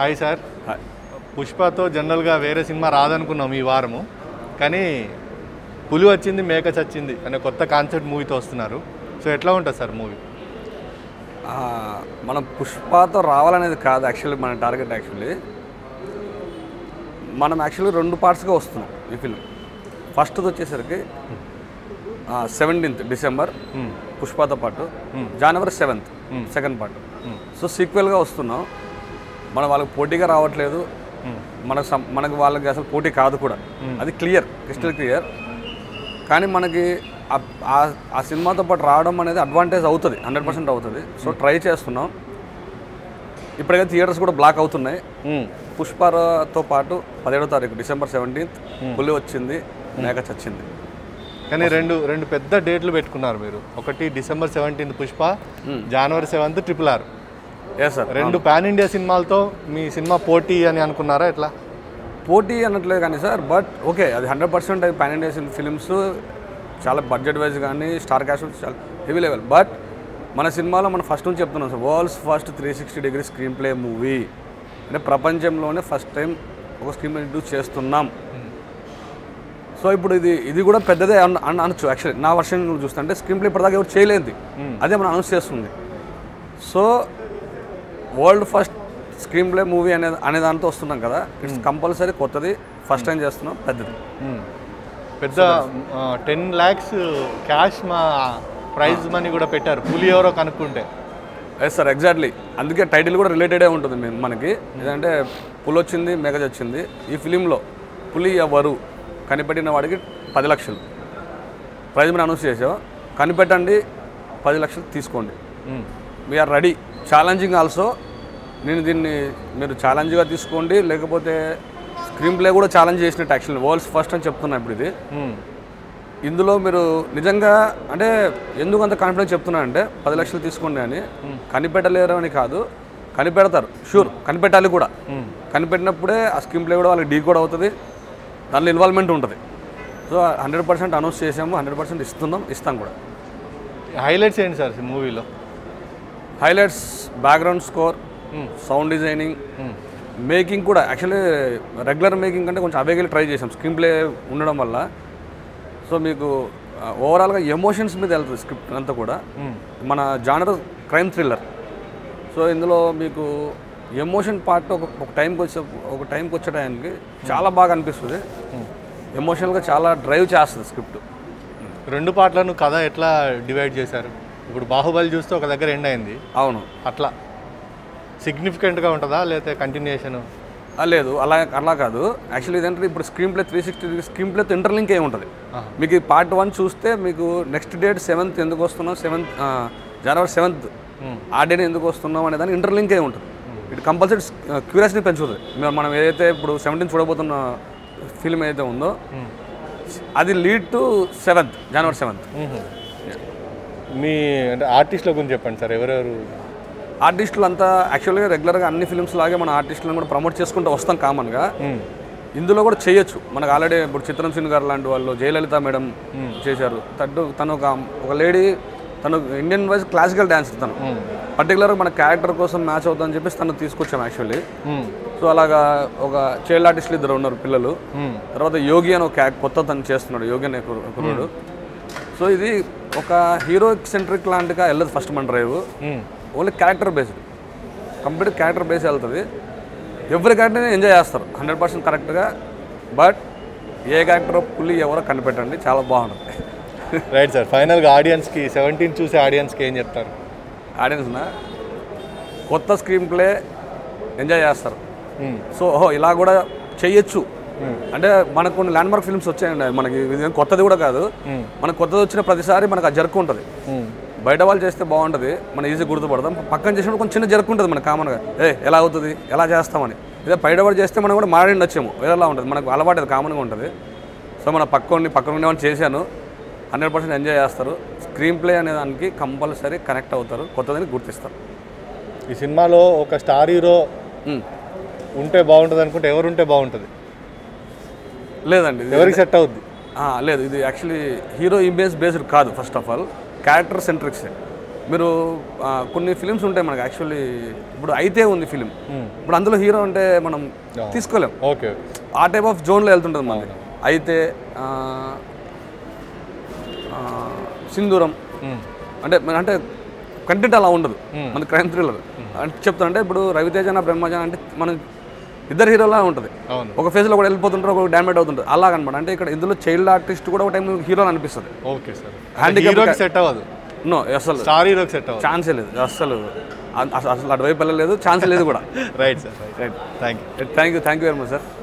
Hi sir hi. పుష్పతో జనరల్గా వేరే cinema రాదనుకున్నాం ఈ వారము కానీ పులి వచ్చింది మేక చచ్చింది అనే కొత్త కాన్సెప్ట్ మూవీతో వస్తున్నారు సో ఎట్లా ఉంటుంది సార్ మూవీ ఆ, మనం పుష్పతో రావాలనేది కాదు యాక్చువల్లీ మన టార్గెట్ యాక్చువల్లీ మనం యాక్చువల్లీ రెండు పార్ట్స్గా వస్తున్నాం ఈ ఫిల్మ్ ఫస్ట్ది వచ్చేసరికి సెవెంటీన్త్ డిసెంబర్ పుష్పతో పాటు జనవరి సెవెంత్ సెకండ్ పార్ట్ సో సీక్వెల్గా వస్తున్నాం మనం వాళ్ళకి పోటీగా రావట్లేదు మనకు సం- మనకు వాళ్ళకి అసలు పోటీ కాదు కూడా అది క్లియర్ క్రిస్టల్ క్లియర్ కానీ మనకి ఆ- ఆ- ఆ సినిమాతో పాటు రావడం అనేది అడ్వాంటేజ్ అవుతుంది హండ్రెడ్ పర్సెంట్ అవుతుంది సో ట్రై చేస్తున్నాం ఇప్పటికే థియేటర్స్ కూడా బ్లాక్ అవుతున్నాయి పుష్పతో పాటు పదిహేడో తారీఖు డిసెంబర్ సెవెంటీన్త్ పులి వచ్చింది మేక చచ్చింది కానీ రెండు రెండు పెద్ద డేట్లు పెట్టుకున్నారు మీరు ఒకటి డిసెంబర్ సెవెంటీన్త్ పుష్ప జనవరి seventh triple R yes sir రెండు పాన్ ఇండియా సినిమాలతో మీ సినిమా పోటీ అని అనుకున్నారా ఎట్లా పోటీ అనట్లేదు కానీ సార్ బట్ ఓకే అది hundred percent pan India films చాలా బడ్జెట్ వైజ్ కానీ స్టార్ క్యాష్ చాలా హెవీ లెవెల్ బట్ మన సినిమాలో మనం ఫస్ట్ నుంచి చెప్తున్నాం sir world's first three sixty degree screen play movie అంటే ప్రపంచంలోనే ఫస్ట్ టైం ఒక స్క్రీన్ ప్లే ఇంట్రూస్ చేస్తున్నాం సో ఇప్పుడు ఇది ఇది కూడా పెద్దదే అన అన- అనొచ్చు యాక్చువల్లీ నా వర్షన్ చూస్తుంటే స్క్రీన్ ప్లే ఇప్పటిదాకా ఎవరు చేయలేదు అదే మనం అనౌన్స్ చేస్తుంది so world first screen play movie అనే అనే దాంతో వస్తున్నాం కదా ఇట్స్ కంపల్సరీ కొత్తది ఫస్ట్ టైం చేస్తున్నాం పెద్దది పెద్ద టెన్ ల్యాక్స్ క్యాష్ మా ప్రైజ్ మనీ కూడా పెట్టారు పులి ఎవరో కనుక్కుంటే ఎస్ సార్ ఎగ్జాక్ట్లీ అందుకే టైటిల్ కూడా రిలేటెడే ఉంటుంది మేము మనకి ఏంటంటే పులి వచ్చింది మెగజ్ వచ్చింది ఈ ఫిలింలో పులి ఎవరు కనిపెట్టిన వాడికి పది లక్షలు ప్రైజ్ మనం అనౌన్స్ చేసాం కనిపెట్టండి పది లక్షలు తీసుకోండి వీఆర్ రెడీ ఛాలెంజింగ్ ఆల్సో నేను దీన్ని మీరు ఛాలెంజ్గా తీసుకోండి లేకపోతే స్క్రీన్ ప్లే కూడా ఛాలెంజ్ చేసినట్టు యాక్చువల్లీ వరల్డ్స్ ఫస్ట్ అని చెప్తున్నా ఇప్పుడు ఇది ఇందులో మీరు నిజంగా అంటే ఎందుకు అంత కాన్ఫిడెన్స్ చెప్తున్నా అంటే పది లక్షలు తీసుకోండి అని కనిపెట్టలేరు అని కాదు కనిపెడతారు షూర్ కనిపెట్టాలి కూడా కనిపెట్టినప్పుడే ఆ స్క్రీన్ ప్లే కూడా వాళ్ళకి డీ కూడా అవుతుంది దానిలో ఇన్వాల్వ్మెంట్ ఉంటుంది సో హండ్రెడ్ పర్సెంట్ అనౌన్స్ చేసాము హండ్రెడ్ పర్సెంట్ ఇస్తున్నాం ఇస్తాం కూడా హైలైట్స్ ఏంటి సార్ మూవీలో highlights background score sound designing making కూడా యాక్చువల్లీ రెగ్యులర్ మేకింగ్ కంటే కొంచెం అవేగలి ట్రై చేసాం స్క్రీన్ ప్లే ఉండడం వల్ల సో మీకు ఓవరాల్గా ఎమోషన్స్ మీద వెళ్తుంది స్క్రిప్ట్ అంతా కూడా మన జానర్ క్రైమ్ థ్రిల్లర్ సో ఇందులో మీకు ఎమోషన్ పార్ట్ ఒక ఒక టైంకి వచ్చే ఒక టైంకి వచ్చే టైంకి చాలా బాగా అనిపిస్తుంది ఎమోషనల్గా చాలా డ్రైవ్ చేస్తుంది స్క్రిప్ట్ రెండు పాటలను కథ ఎట్లా డివైడ్ చేశారు ఇప్పుడు బాహుబలి చూస్తే ఒక దగ్గర ఎండ్ అయింది అవును అట్లా సిగ్నిఫికెంట్గా ఉంటుందా లేకపోతే కంటిన్యూషన్ ఆ, లేదు అలా అలా కాదు యాక్చువల్లీ ఏంటంటే ఇప్పుడు screen play three sixty degree screen ప్లేతో ఇంటర్లింక్ అయి ఉంటుంది మీకు ఈ పార్ట్ వన్ చూస్తే మీకు నెక్స్ట్ డేట్ సెవెంత్ ఎందుకు వస్తున్నాం సెవెంత్ జనవరి సెవెంత్ ఆ డేట్ ఎందుకు వస్తున్నాం అనే దాని ఇంటర్లింక్ అయి ఉంటుంది ఇటు కంపల్సరీ క్యూరియాసిటీ పెంచుతుంది మేము మనం ఏదైతే ఇప్పుడు సెవెంటీన్ చూడబోతున్న ఫిల్మ్ ఏదైతే ఉందో అది లీడ్ టు సెవెంత్ జనవరి సెవెంత్ మీ అంటే ఆర్టిస్టుల గురించి చెప్పండి సార్ ఎవరెవరు ఆర్టిస్టులు అంతా యాక్చువల్గా రెగ్యులర్గా అన్ని ఫిల్మ్స్ లాగే మన ఆర్టిస్టులను కూడా ప్రమోట్ చేసుకుంటూ వస్తాం కామన్గా ఇందులో కూడా చేయొచ్చు మనకు ఆల్రెడీ ఇప్పుడు చిత్రం సింగ్ గారు లాంటి వాళ్ళు జయలలిత మేడం చేశారు తను తను ఒక ఒక లేడీ తను ఇండియన్ వైజ్ క్లాసికల్ డ్యాన్స్ తను పర్టికులర్గా మన క్యారెక్టర్ కోసం మ్యాచ్ అవుతుందని చెప్పేసి తను తీసుకొచ్చాం యాక్చువల్లీ సో అలాగా ఒక చైల్డ్ ఆర్టిస్టులు ఇద్దరు ఉన్నారు పిల్లలు తర్వాత యోగి అని ఒక క్యా- కొత్త తను చేస్తున్నాడు యోగి అనే కుర్ర- కుర్రాడు సో ఇది ఒక హీరో సెంట్రిక్ లాంటిగా వెళ్ళదు ఫస్ట్ మన drive only character based complete character base వెళ్తుంది ఎవరి క్యారెక్టర్ని ఎంజాయ్ చేస్తారు హండ్రెడ్ పర్సెంట్ కరెక్ట్గా బట్ ఏ క్యారెక్టర్ పులి ఎవరో కనిపెట్టండి చాలా బాగుంటుంది రైట్ సార్ ఫైనల్గా ఆడియన్స్కి సెవెంటీన్ చూసే ఆడియన్స్కి ఏం చెప్తారు ఆడియన్స్నా కొత్త స్క్రీన్ ప్లే ఎంజాయ్ చేస్తారు సో ఓహో ఇలా కూడా చెయ్యొచ్చు అంటే మనకు కొన్ని ల్యాండ్ మార్క్ ఫిల్మ్స్ వచ్చాయండి మనకి ఇది ఏం కొత్తది కూడా కాదు మనకు కొత్తది వచ్చిన ప్రతిసారి మనకు ఆ జరుకు ఉంటుంది బయట వాళ్ళు చేస్తే బాగుంటుంది మనం ఈజీ గుర్తుపడతాం పక్కన చేసినప్పుడు కొంచెం చిన్న జరుకు ఉంటుంది మనకు కామన్గా ఏ ఎలా అవుతుంది ఎలా చేస్తామని ఇదే బయట వాళ్ళు చేస్తే మనం కూడా మారి ఉండొచ్చేమో వేరేలా ఉంటుంది మనకు అలవాటు అది కామన్గా ఉంటుంది సో మన పక్కని పక్కన ఉండేవాడిని చేశాను హండ్రెడ్ పర్సెంట్ ఎంజాయ్ చేస్తారు స్క్రీన్ ప్లే అనే దానికి కంపల్సరీ కనెక్ట్ అవుతారు కొత్తదని గుర్తిస్తారు ఈ సినిమాలో ఒక స్టార్ హీరో మ్. ఉంటే బాగుంటుంది అనుకుంటే ఎవరు ఉంటే బాగుంటుంది లేదండి ఇది- ఎవరికి సెట్ అవుద్ది ఆ, లేదు ఇది యాక్చువల్లీ హీరో ఇమేజ్ బేస్డ్ కాదు first of all character centrics మీరు ఆ, కొన్ని ఫిలిమ్స్ ఉంటాయి మనకి యాక్చువల్లీ ఇప్పుడు అయితే ఉంది ఫిలిం ఇప్పుడు అందులో హీరో అంటే మనం తీసుకోలేం ఓకే ఆ టైప్ ఆఫ్ జోన్లో వెళ్తుంటుంది మనకి అయితే ఆ, ఆ, సింధూరం అంటే మన- అంటే కంటెంట్ అలా ఉండదు మన క్రైమ్ థ్రిల్లర్ అంటే చెప్తానంటే ఇప్పుడు రవితేజన బ్రహ్మజన అంటే మన ఇద్దరు హీరోలా ఉంటుంది అవును ఒక ఫేజ్లో కూడా వెళ్ళిపోతుంటారు ఒక డ్యామేజ్ అవుతుంటారు అలాగనమాట అంటే ఇక్కడ ఇందులో చైల్డ్ ఆర్టిస్ట్ కూడా ఒక టైం హీరో అనిపిస్తుంది ఓకే సార్ Handicap హీరోకి సెట్ అవ్వదు నో అసలు స్టార్ హీరోకి సెట్ అవ్వదు ఛాన్సే లేదు అసలు అసలు అటువైపు వెళ్ళలేదు ఛాన్స్ లేదు కూడా right sir right right thank you thank you thank you very much sir